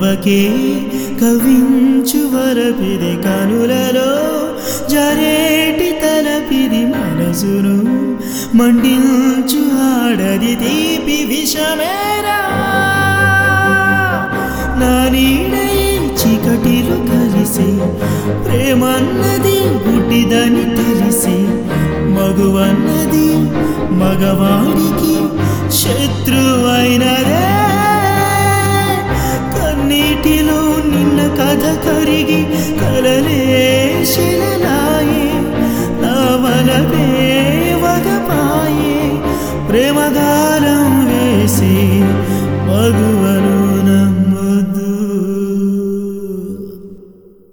కలువకే కవించు వరపిది కనులలో జరేటి తలపిది మనసును మండించు ఆడది తీపి విషమేరా నా నీడై చీకటిలో కలిసి ప్రేమన్నది గుడ్డిదని తెలిసి మగువన్నది మగవాడికి శత్రువైనదే